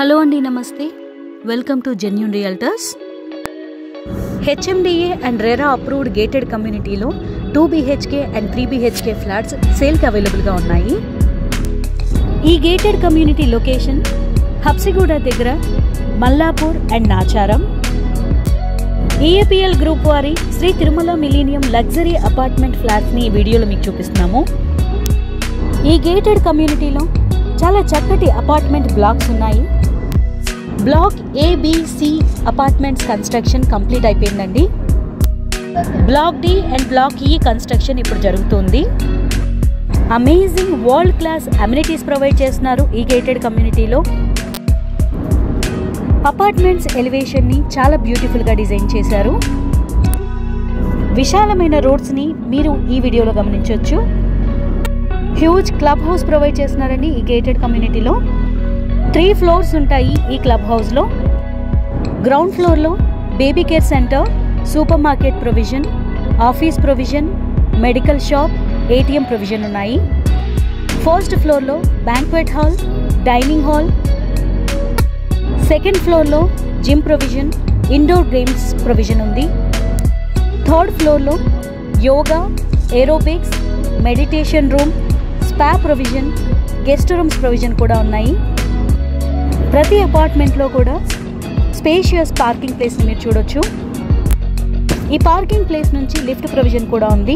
hello అండి నమస్తే welcome to genuine realtors HMDA and RERA approved gated కమ్యూనిటీలో two BHK and three BHK flats సేల్కి అవైలబుల్గా ఉన్నాయి ఈ గేటెడ్ కమ్యూనిటీ లొకేషన్ హబ్సిగూడ దగ్గర Mallapur and Nacharam EAPL group వారి Shri Tirumala millennium luxury apartment ఫ్లాట్స్ని ఈ వీడియోలో మీకు చూపిస్తున్నాము ఈ గేటెడ్ కమ్యూనిటీలో చాలా చక్కటి అపార్ట్మెంట్ బ్లాక్స్ ఉన్నాయి block ABC apartments construction complete అయిపోయిందండి block D and block E construction ఇప్పుడు జరుగుతుంది amazing world class amenities provide చేస్తున్నారు ఈ గేటెడ్ కమ్యూనిటీలో అపార్ట్మెంట్స్ ఎలివేషన్ని చాలా బ్యూటిఫుల్గా డిజైన్ చేశారు విశాలమైన రోడ్స్ని మీరు ఈ వీడియోలో గమనించవచ్చు హ్యూజ్ క్లబ్ హౌస్ ప్రొవైడ్ చేస్తున్నారండి ఈ గేటెడ్ కమ్యూనిటీలో త్రీ ఫ్లోర్స్ ఉంటాయి ఈ క్లబ్ హౌస్లో గ్రౌండ్ ఫ్లోర్లో baby care centre super market provision office provision medical shop ATM provision ఉన్నాయి ఫస్ట్ ఫ్లోర్లో banquet hall dining hall second ఫ్లోర్లో gym provision indoor games provision ఉంది థర్డ్ ఫ్లోర్లో yoga aerobics meditation room spa provision guest rooms provision కూడా ఉన్నాయి ప్రతి అపార్ట్మెంట్లో కూడా స్పేషియస్ పార్కింగ్ ప్లేస్ మీరు చూడొచ్చు ఈ పార్కింగ్ ప్లేస్ నుంచి లిఫ్ట్ ప్రొవిజన్ కూడా ఉంది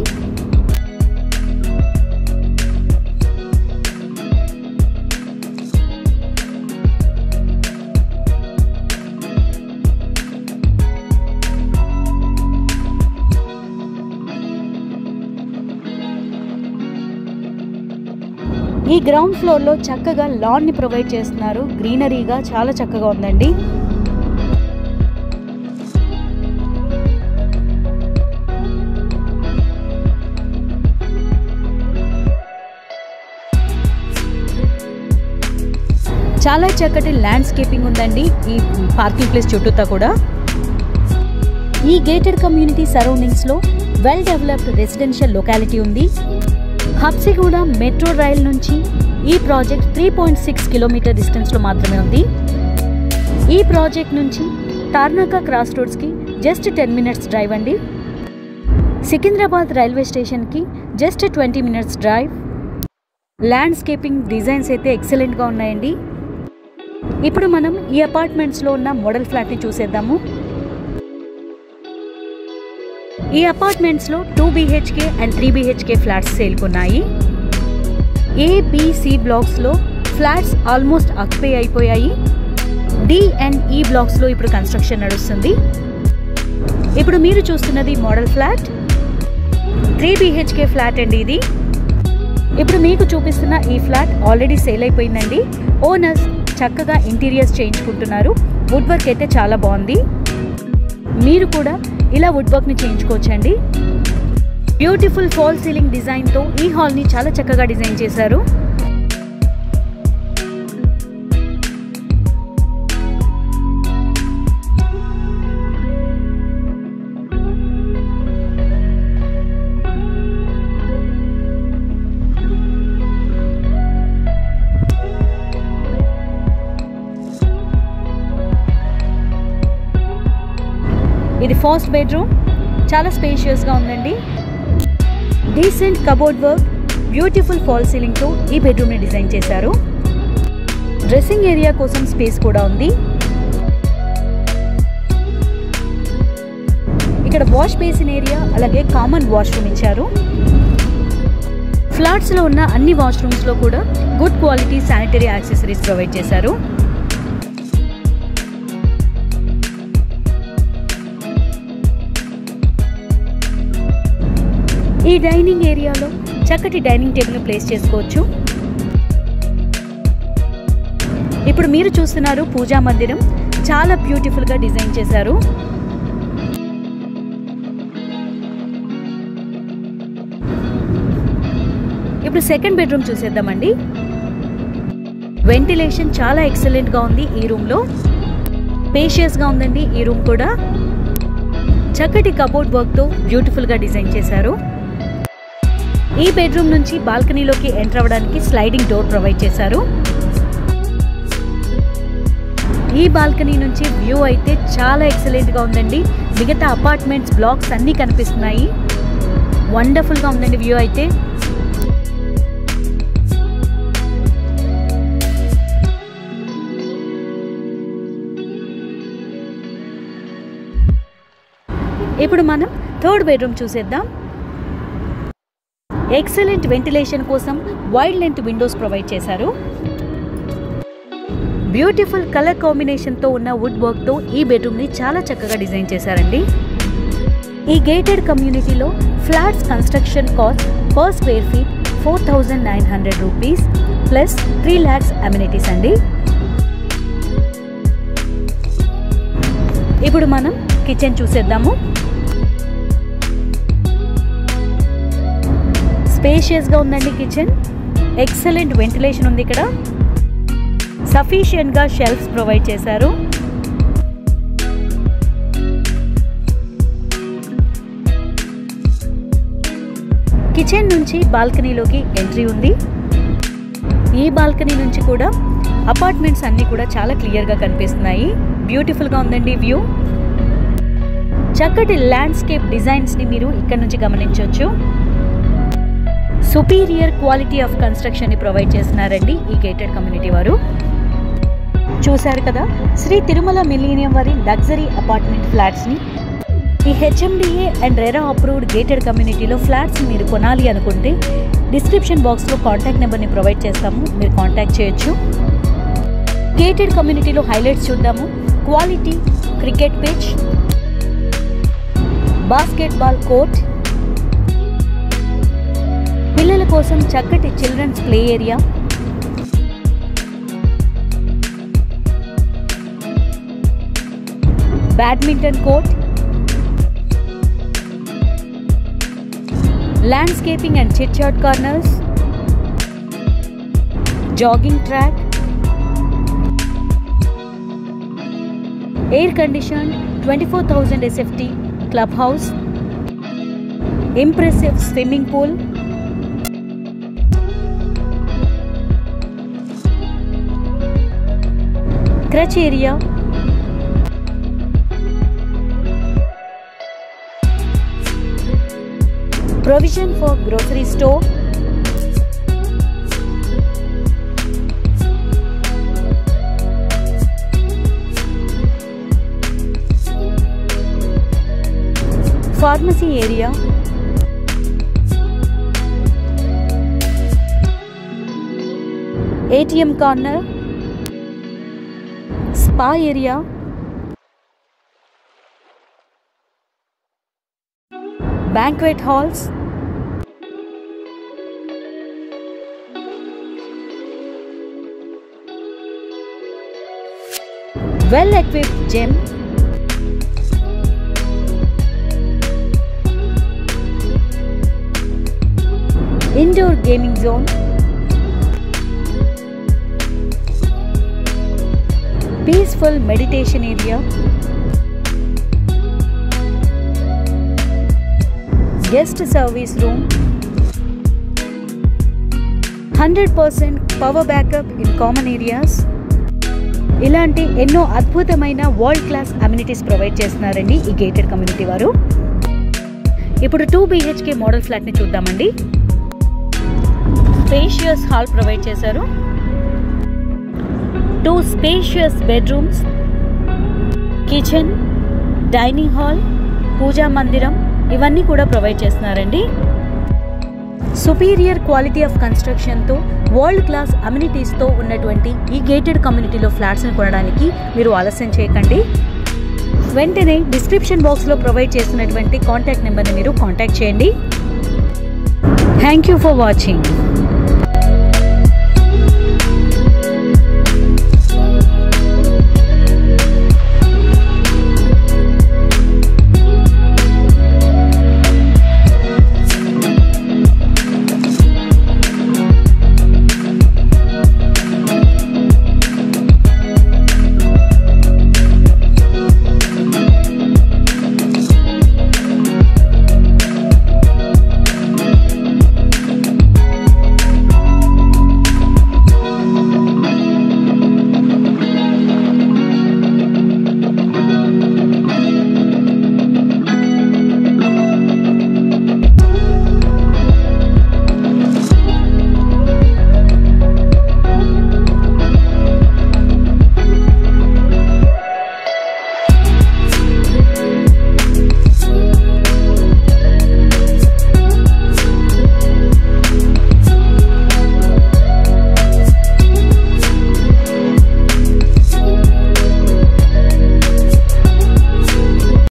ఈ గ్రౌండ్ ఫ్లోర్లో చక్కగా లాన్ని ప్రొవైడ్ చేస్తున్నారు గ్రీనరీగా చాలా చక్కగా ఉందండి చాలా చక్కటి ల్యాండ్స్కేపింగ్ ఉందండి ఈ పార్కింగ్ ప్లేస్ చుట్టూతా కూడా ఈ గేటెడ్ కమ్యూనిటీ సరౌండింగ్స్లో వెల్ డెవలప్డ్ రెసిడెన్షియల్ లొకాలిటీ ఉంది హబ్సిగూడ మెట్రో రైల్ నుంచి ఈ project three point six kilometre డిస్టెన్స్లో మాత్రమే ఉంది ఈ ప్రాజెక్ట్ నుంచి తార్నాక క్రాస్ రోడ్స్కి జస్ట్ టెన్ మినిట్స్ డ్రైవ్ అండి సికింద్రాబాద్ రైల్వే స్టేషన్కి just twenty minutes drive landscaping designs అయితే ఎక్సలెంట్గా ఉన్నాయండి ఇప్పుడు మనం ఈ అపార్ట్మెంట్స్లో ఉన్న మోడల్ ఫ్లాట్ని చూసేద్దాము ఈ అపార్ట్మెంట్స్లో two BHK and three BHK flats సేల్కున్నాయి ఏబిసి బ్లాక్స్లో ఫ్లాట్స్ ఆల్మోస్ట్ ఆక్యుపై అయిపోయాయి డి అండ్ ఈ బ్లాక్స్లో ఇప్పుడు కన్స్ట్రక్షన్ నడుస్తుంది ఇప్పుడు మీరు చూస్తున్నది model flat three BHK flat అండి ఇది ఇప్పుడు మీకు చూపిస్తున్న ఈ ఫ్లాట్ ఆల్రెడీ సేల్ అయిపోయిందండి ఓనర్స్ చక్కగా ఇంటీరియర్స్ చేయించుకుంటున్నారు వుడ్ వర్క్ అయితే చాలా బాగుంది మీరు కూడా ఇలా వుడ్ వర్క్ని చేయించుకోవచ్చండి బ్యూటిఫుల్ ఫాల్ సీలింగ్ డిజైన్తో ఈ హాల్ని చాలా చక్కగా డిజైన్ చేశారు ఇది ఫస్ట్ బెడ్రూమ్ చాలా స్పేషియస్గా ఉందండి decent cupboard work beautiful fall సీలింగ్తో ఈ బెడ్రూమ్ని డిజైన్ చేశారు డ్రెస్సింగ్ ఏరియా కోసం స్పేస్ కూడా ఉంది ఇక్కడ వాష్ బేసిన్ ఏరియా అలాగే కామన్ వాష్రూమ్ ఇచ్చారు ఫ్లాట్స్లో ఉన్న అన్ని వాష్రూమ్స్లో కూడా good quality sanitary accessories provide చేశారు ఈ డైనింగ్ ఏరియాలో చక్కటి డైనింగ్ టేబుల్ ప్లేస్ చేసుకోవచ్చు ఇప్పుడు మీరు చూస్తున్నారు పూజా మందిరం చాలా బ్యూటిఫుల్గా డిజైన్ చేశారు ఇప్పుడు సెకండ్ బెడ్రూమ్ చూసేద్దామండి వెంటిలేషన్ చాలా ఎక్సలెంట్గా ఉంది ఈ రూమ్లో స్పేషియస్గా ఉందండి ఈ రూమ్ కూడా చక్కటి కబోర్డ్ వర్క్తో బ్యూటిఫుల్గా డిజైన్ చేశారు ఈ బెడ్రూమ్ నుంచి బాల్కనీలోకి ఎంటర్ అవ్వడానికి స్లైడింగ్ డోర్ ప్రొవైడ్ చేశారు ఈ బాల్కనీ నుంచి వ్యూ అయితే చాలా ఎక్సలెంట్గా ఉందండి మిగతా అపార్ట్మెంట్స్ బ్లాక్స్ అన్నీ కనిపిస్తున్నాయి వండర్ఫుల్గా ఉందండి వ్యూ అయితే ఇప్పుడు మనం థర్డ్ బెడ్రూమ్ చూసేద్దాం ఎక్సలెంట్ వెంటిలేషన్ కోసం వైడ్ లెంత్ విండోస్ ప్రొవైడ్ చేశారు బ్యూటిఫుల్ కలర్ కాంబినేషన్తో ఉన్న వుడ్ వర్క్తో ఈ బెడ్రూమ్ని చాలా చక్కగా డిజైన్ చేశారండి ఈ గేటెడ్ కమ్యూనిటీలో flats construction cost per square feet four thousand nine hundred rupees plus three lakhs amenities అండి ఇప్పుడు మనం కిచెన్ చూసేద్దాము స్పేషియస్గా ఉందండి కిచెన్ ఎక్సలెంట్ వెంటిలేషన్ ఉంది ఇక్కడ సఫిషియెంట్గా షెల్ఫ్స్ ప్రొవైడ్ చేశారు కిచెన్ నుంచి బాల్కనీలోకి ఎంట్రీ ఉంది ఈ బాల్కనీ నుంచి కూడా అపార్ట్మెంట్స్ అన్నీ కూడా చాలా క్లియర్గా కనిపిస్తున్నాయి బ్యూటిఫుల్గా ఉందండి వ్యూ చక్కటి ల్యాండ్స్కేప్ డిజైన్స్ని మీరు ఇక్కడ నుంచి గమనించవచ్చు సుపీరియర్ క్వాలిటీ ఆఫ్ కన్స్ట్రక్షన్ని ప్రొవైడ్ చేస్తున్నారండి ఈ గేటెడ్ కమ్యూనిటీ వారు చూశారు కదా శ్రీ తిరుమల మిలీనియం వారి లగ్జరీ అపార్ట్మెంట్ ఫ్లాట్స్ని ఈ HMDA and RERA approved gated కమ్యూనిటీలో ఫ్లాట్స్ మీరు కొనాలి అనుకుంటే డిస్క్రిప్షన్ బాక్స్లో కాంటాక్ట్ నెంబర్ని ప్రొవైడ్ చేస్తాము మీరు కాంటాక్ట్ చేయొచ్చు గేటెడ్ కమ్యూనిటీలో హైలైట్స్ చూద్దాము quality cricket pitch basketball court పిల్లల కోసం చక్కటి children's play area badminton court landscaping and chit chat corners jogging track air condition twenty four thousand SFT club house impressive swimming pool creche area provision for grocery store pharmacy area ATM corner spa area banquet halls well equipped gym indoor gaming zone peaceful meditation area guest service room 100% power backup in common areas ఇలాంటి ఎన్నో అద్భుతమైన world class amenities provide చేస్తున్నారండి ఈ gated community వారు ఇప్పుడు two BHK model ఫ్లాట్ని చూద్దామండి spacious hall provide చేశారు two spacious bedrooms kitchen dining hall పూజా మందిరం ఇవన్నీ కూడా ప్రొవైడ్ చేస్తున్నారండి సుపీరియర్ క్వాలిటీ ఆఫ్ కన్స్ట్రక్షన్తో వరల్డ్ క్లాస్ అమ్యూనిటీస్తో ఉన్నటువంటి ఈ గేటెడ్ కమ్యూనిటీలో ఫ్లాట్స్ని కొనడానికి మీరు ఆలస్యం చేయకండి వెంటనే డిస్క్రిప్షన్ బాక్స్లో ప్రొవైడ్ చేస్తున్నటువంటి కాంటాక్ట్ నెంబర్ని మీరు కాంటాక్ట్ చేయండి థ్యాంక్ యూ ఫర్ వాచింగ్